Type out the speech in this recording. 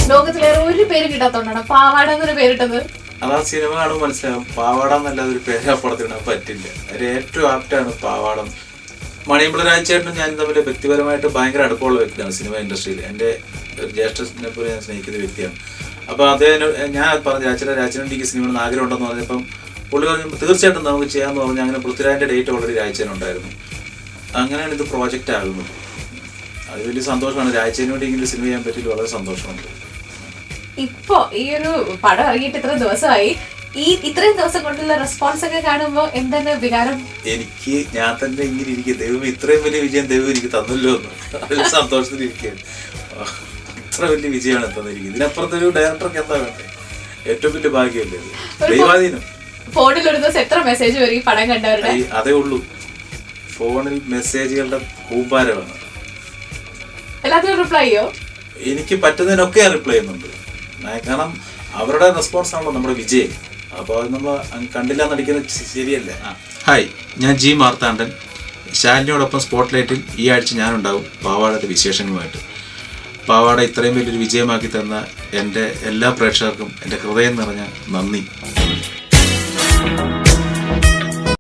ലോകത്തിൽ വേറെ ഒരു പേര് കിട്ടാത്തോണ്ടാണ് പാവാട എന്നൊരു പേരിട്ടത് അത് ആ സിനിമ കാണുമ്പോൾ മനസ്സിലാവും പാവാട എന്നല്ലാതെ ഒരു പേര് ആ പടത്തിടാൻ പറ്റില്ല അതിൽ ഏറ്റവും ആപ്റ്റാണ് പാവാടം മണിയമ്പിള രാജേട്ടനും ഞാൻ തമ്മിൽ വ്യക്തിപരമായിട്ട് ഭയങ്കര അടുപ്പമുള്ള വ്യക്തിയാണ് സിനിമ ഇൻഡസ്ട്രിയിൽ എൻ്റെ ഒരു ജ്യേഷ്ഠനെ പോലെ ഞാൻ സ്നേഹിക്കുന്ന വ്യക്തിയാണ് അപ്പോൾ അദ്ദേഹം ഞാൻ പറഞ്ഞു രാജേട്ടൻ രാജേട്ടൻ എനിക്ക് സിനിമയിൽ ആഗ്രഹം ഉണ്ടെന്ന് പറഞ്ഞപ്പം പുള്ളി പറഞ്ഞു തീർച്ചയായിട്ടും നമുക്ക് ചെയ്യാമെന്ന് പറഞ്ഞ് അങ്ങനെ പൃഥ്വിരാജിൻ്റെ ഡേറ്റ് ഓൾറെഡി രാജേനുണ്ടായിരുന്നു അങ്ങനെയാണ് ഇത് പ്രോജക്റ്റ് ആകുന്നത് അത് വലിയ സന്തോഷമാണ് രാജേന് വേണ്ടി ഇങ്ങനെ സിനിമ ചെയ്യാൻ പറ്റിയത് വളരെ സന്തോഷമുണ്ട് ഇപ്പൊ ഈ ഒരു പടം ഇറങ്ങിയിട്ട് ഇത്ര ദിവസമായി ഈ ഇത്രയും ദിവസം കൊണ്ടുള്ള റെസ്പോൺസ് ഒക്കെ കാണുമ്പോ എന്താണ് വികാരം എനിക്ക് ഞാൻ തന്നെ ഇങ്ങനെ ഇരിക്കും ദൈവം ഇത്രയും വലിയ വിജയം ദൈവം എനിക്ക് തന്നല്ലോ എന്ന് അതിൽ സന്തോഷത്തിലിരിക്കുകയാണ് ആ, ഇത്ര വലിയ വിജയമാണ് തന്നിരിക്കുന്നത് ഇതിനപ്പുറത്തെ ഒരു ഡയറക്ടർക്ക് എന്താ വേണ്ടത് ഏറ്റവും വലിയ ഭാഗ്യമല്ലേ ഇത് ദൈവാധീനം ഫോണിൽ ഒരു ദിവസം എത്ര മെസ്സേജ് വരും ഈ പടം കണ്ടവരുടെ ഈ- അതേ ഉള്ളൂ ഫോണിൽ മെസ്സേജുകളുടെ കൂമ്പാരമാണ് എല്ലാത്തിനും റിപ്ലൈ ചെയ്യോ എനിക്ക് പറ്റുന്നതിനൊക്കെ ഞാൻ റിപ്ലൈ ചെയ്യുന്നുണ്ട് ആ, കാരണം അവരുടെ റെസ്പോൺസ് ആണല്ലോ നമ്മുടെ വിജയം അപ്പോൾ അത് നമ്മൾ കണ്ടില്ല നടിക്കുന്നത് ശരിയല്ല ഹായ് ഞാൻ ജി മാർത്താണ്ഡൻ ശാലിനിയോടൊപ്പം സ്പോട്ട്ലൈറ്റിൽ ഈ ആഴ്ച ഞാനുണ്ടാവും പാവാടയുടെ വിശേഷങ്ങളുമായിട്ട് പാവാട ഇത്രയും വലിയൊരു വിജയമാക്കി തന്ന എൻ്റെ എല്ലാ പ്രേക്ഷകർക്കും എൻ്റെ ഹൃദയം നിറഞ്ഞ നന്ദി